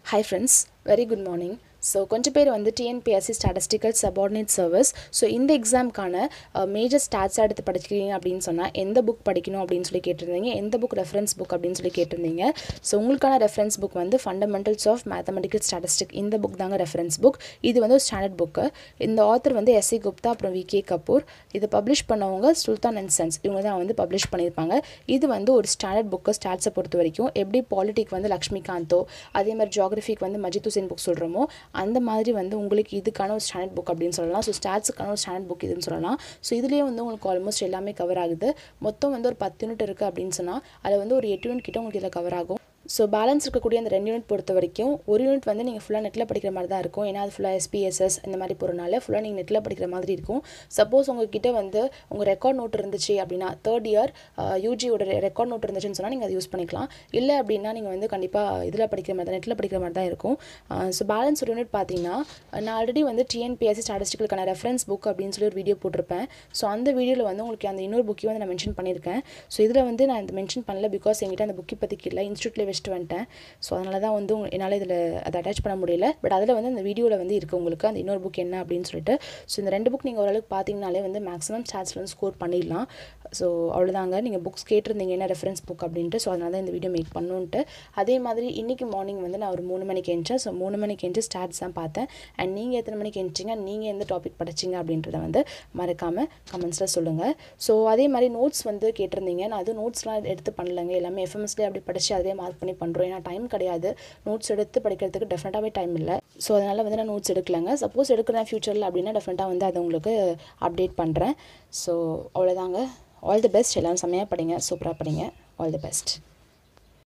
hi friends very good morning so கொஞ்சம் பேர் வந்து TNPSC statistical subordinate service so இந்த எக்ஸாமுக்கான மேஜர் ஸ்டாட்ஸ் எடுத்து படிக்கிறீங்க அப்படின்னு சொன்னால் எந்த புக் படிக்கணும் அப்படின்னு சொல்லி கேட்டிருந்தீங்க எந்த புக் ரெஃபரன்ஸ் புக் அப்படின்னு சொல்லி கேட்டிருந்தீங்க ஸோ உங்களுக்கான ரெஃபரன்ஸ் புக் வந்து ஃபண்டமெண்டல்ஸ் ஆஃப் மேத்தமெட்டிக்கல் ஸ்டாட்டிஸ்டிக் இந்த புக் தாங்க ரெஃபரன்ஸ் புக் இது வந்து ஒரு ஸ்டாண்டர்ட் புக்கு இந்த ஆத்தர் வந்து எஸ்சி குப்தா அப்புறம் வி கே கபூர் இதை பப்ளிஷ் பண்ணவங்க சுல்தான் அண்ட் சன்ஸ் இவங்க தான் வந்து பப்ளிஷ் பண்ணியிருப்பாங்க இது வந்து ஒரு ஸ்டாண்டர்ட் புக்கு ஸ்டாட்ஸை பொறுத்த வரைக்கும் எப்படி பாலிட்டிக் வந்து லக்ஷ்மிகாந்தோ அதே மாதிரி ஜியாகிரஃபிக்கு வந்து மஜித் ஹுசேன் புக் சொல்கிறோமோ அந்த மாதிரி வந்து உங்களுக்கு இதுக்கான ஒரு ஸ்டாண்டர்ட் புக் அப்படின்னு சொல்லலாம் ஸோ ஸ்டாட்ஸுக்கான ஒரு ஸ்டாண்டர்ட் புக் இதுன்னு சொல்லலாம் ஸோ இதுலேயே வந்து உங்களுக்கு ஆல்மோஸ்ட் எல்லாமே கவர் ஆகுது மொத்தம் வந்து ஒரு பத்து யூனிட் இருக்குது அப்படின்னு சொன்னால் அதில் வந்து ஒரு எட்டு யூனிட் கிட்ட உங்களுக்கு இதில் கவர் ஆகும் ஸோ பேலன்ஸ் இருக்கக்கூடிய அந்த ரெண்டு யூனிட் பொறுத்த வரைக்கும் ஒரு யூனிட் வந்து நீங்கள் ஃபுல்லாக நெட்டில் படிக்கிற மாதிரி தான் இருக்கும் ஏன்னா அது ஃபுல்லாக எஸ்பிஎஸ்எஸ் இந்த மாதிரி போகிறனால ஃபுல்லாக நீங்கள் நெட்டில் படிக்கிற மாதிரி இருக்கும் சப்போஸ் உங்ககிட்ட வந்து உங்கள் ரெக்கார்ட் நோட் இருந்துச்சு அப்படின்னா தேர்ட் இயர் யூஜியோட ரெக்கார்ட் நோட் இருந்துச்சுன்னு சொன்னால் நீங்கள் அதை யூஸ் பண்ணிக்கலாம் இல்லை அப்படின்னா நீங்கள் வந்து கண்டிப்பாக இதில் படிக்கிற மாதிரி தான் நெட்டில் படிக்கிற மாதிரி தான் இருக்கும் ஸோ பேலன்ஸ் ஒரு யூனிட் பார்த்தீங்கன்னா நான் ஆல்ரெடி வந்து டிஎன்பிஎஸ்சி ஸ்டாட்டிஸ்டிக்கலுக்கான ரெஃபரன்ஸ் புக் அப்படின்னு சொல்லி ஒரு வீடியோ போட்டிருப்பேன் ஸோ அந்த வீடியோவில் வந்து உங்களுக்கு அந்த இன்னொரு புக்கையும் வந்து நான் மென்ஷன் பண்ணியிருக்கேன் ஸோ இதில் வந்து நான் இந்த மென்ஷன் பண்ணல பிகாஸ் எங்கிட்ட அந்த புக்கை பற்றி இல்லை இன்ஸ்டியூட்டில் வச்சுட்டு வந்துட்டேன் ஸோ அதனால தான் வந்து உங்க- என்னால் இதில் அதை அட்டாச் பண்ண முடியல பட் அதில் வந்து அந்த வீடியோவில் வந்து இருக்குது உங்களுக்கு அந்த இன்னொரு புக் என்ன அப்படின்னு சொல்லிட்டு ஸோ இந்த ரெண்டு புக் நீங்கள் ஓரளவுக்கு பார்த்தீங்கனாலே வந்து மேக்ஸிமம் ஸ்டாட்ஸில் வந்து ஸ்கோர் பண்ணிடலாம் ஸோ அவ்வளோதாங்க நீங்கள் புக்ஸ் கேட்டிருந்தீங்க என்ன ரெஃபரன்ஸ் புக் அப்படின்ட்டு ஸோ அதனால தான் இந்த வீடியோ மேக் பண்ணுன்ட்டு அதே மாதிரி இன்றைக்கி மார்னிங் வந்து நான் ஒரு மூணு மணிக்கு எழுந்தேன் ஸோ மூணு மணிக்கு எழுந்து ஸ்டாட்ஸ் தான் பார்த்தேன் அண்ட் நீங்கள் எத்தனை மணிக்கு எழுந்திச்சிங்க நீங்கள் எந்த டாபிக் படிச்சீங்க அப்படின்றத வந்து மறக்காமல் கமெண்ட்ஸில் சொல்லுங்கள் ஸோ அதே மாதிரி நோட்ஸ் வந்து கேட்டிருந்தீங்க நான் அது நோட்ஸ்லாம் எடுத்து பண்ணலைங்க எல்லாமே எஃப்எம்எஸ்லேயே அப்படி படித்து அதே மார்க் பண்ணி பண்ணுறோம் ஏன்னா டைம் கிடையாது நோட்ஸ் எடுத்து படிக்கிறதுக்கு டெஃபினட்டாகவே டைம் இல்லை ஸோ அதனால் வந்து நான் நோட்ஸ் எடுக்கலைங்க சப்போஸ் எடுக்கிறேன் ஃப்யூச்சரில் அப்படின்னா டெஃபினட்டாக வந்து அதை உங்களுக்கு அப்டேட் பண்ணுறேன் ஸோ அவ்வளோதாங்க ஆல் தி பெஸ்ட் எல்லோரும் செம்மையாக படிங்க சூப்பராக படிங்க ஆல் தி பெஸ்ட்